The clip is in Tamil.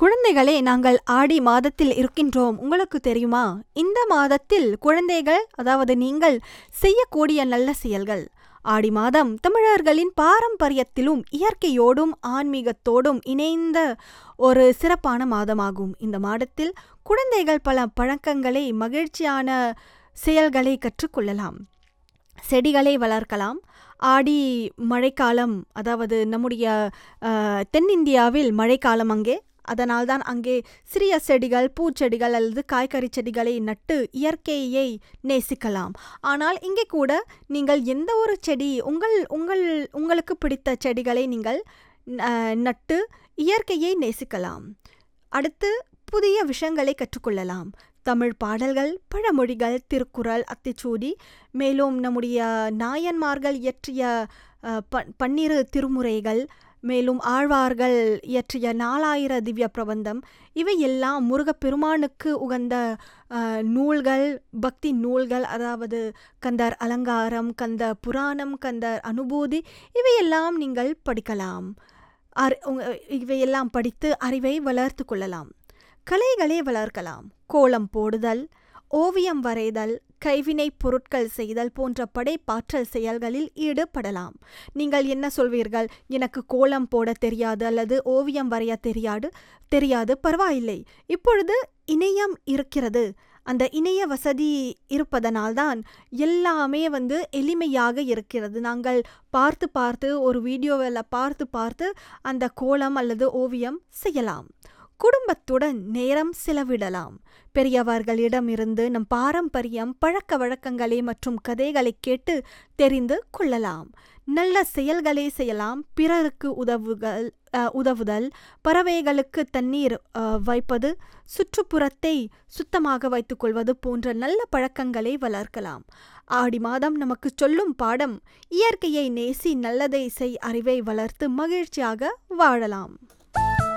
குழந்தைகளே நாங்கள் ஆடி மாதத்தில் இருக்கின்றோம் உங்களுக்கு தெரியுமா இந்த மாதத்தில் குழந்தைகள் அதாவது நீங்கள் செய்யக்கூடிய நல்ல செயல்கள் ஆடி மாதம் தமிழர்களின் பாரம்பரியத்திலும் இயற்கையோடும் ஆன்மீகத்தோடும் இணைந்த ஒரு சிறப்பான மாதமாகும் இந்த மாதத்தில் குழந்தைகள் பல பழக்கங்களை மகிழ்ச்சியான செயல்களை கற்றுக்கொள்ளலாம் செடிகளை வளர்க்கலாம் ஆடி மழைக்காலம் அதாவது நம்முடைய அஹ், தென்னிந்தியாவில் மழைக்காலம் அங்கே அதனால்தான் அங்கே சிறிய செடிகள் பூச்செடிகள் அல்லது காய்கறி செடிகளை நட்டு இயற்கையை நேசிக்கலாம் ஆனால் இங்கே கூட நீங்கள் எந்த ஒரு செடி உங்கள் உங்கள் உங்களுக்கு பிடித்த செடிகளை நீங்கள் அஹ், நட்டு இயற்கையை நேசிக்கலாம் அடுத்து புதிய விஷயங்களை கற்றுக்கொள்ளலாம் தமிழ் பாடல்கள் பழமொழிகள் திருக்குறள் அத்திச்சூடி மேலும் நம்முடைய நாயன்மார்கள் இயற்றிய அஹ், ப- பன்னிரு திருமுறைகள் மேலும் ஆழ்வார்கள் இயற்றிய நாலாயிர திவ்ய பிரபந்தம் இவை எல்லாம் முருகப்பெருமானுக்கு உகந்த அஹ், நூல்கள் பக்தி நூல்கள் அதாவது கந்தர் அலங்காரம் கந்த புராணம் கந்தர் அனுபூதி இவையெல்லாம் நீங்கள் படிக்கலாம் அறி உங்க- இவையெல்லாம் படித்து அறிவை வளர்த்து கொள்ளலாம் கலைகளை வளர்க்கலாம் கோலம் போடுதல் ஓவியம் வரைதல் கைவினைப் பொருட்கள் செய்தல் போன்ற படைப்பாற்றல் செயல்களில் ஈடுபடலாம் நீங்கள் என்ன சொல்வீர்கள் எனக்கு கோலம் போட தெரியாது அல்லது ஓவியம் வரைய தெரியாது தெரியாது பரவாயில்லை இப்பொழுது இணையம் இருக்கிறது அந்த இணைய வசதி இருப்பதனால்தான் எல்லாமே வந்து எளிமையாக இருக்கிறது நாங்கள் பார்த்து பார்த்து ஒரு வீடியோவில் பார்த்து பார்த்து அந்த கோலம் அல்லது ஓவியம் செய்யலாம் குடும்பத்துடன் நேரம் செலவிடலாம் பெரியவர்களிடமிருந்து நம் பாரம்பரியம் பழக்க வழக்கங்களை மற்றும் கதைகளை கேட்டு தெரிந்து கொள்ளலாம் நல்ல செயல்களை செய்யலாம் பிறருக்கு உதவுகள் அஹ், உதவுதல் பறவைகளுக்கு தண்ணீர் அஹ், வைப்பது சுற்றுப்புறத்தை சுத்தமாக வைத்துக்கொள்வது போன்ற நல்ல பழக்கங்களை வளர்க்கலாம் ஆடி மாதம் நமக்கு சொல்லும் பாடம் இயற்கையை நேசி நல்லதை செய் அறிவை வளர்த்து மகிழ்ச்சியாக வாழலாம்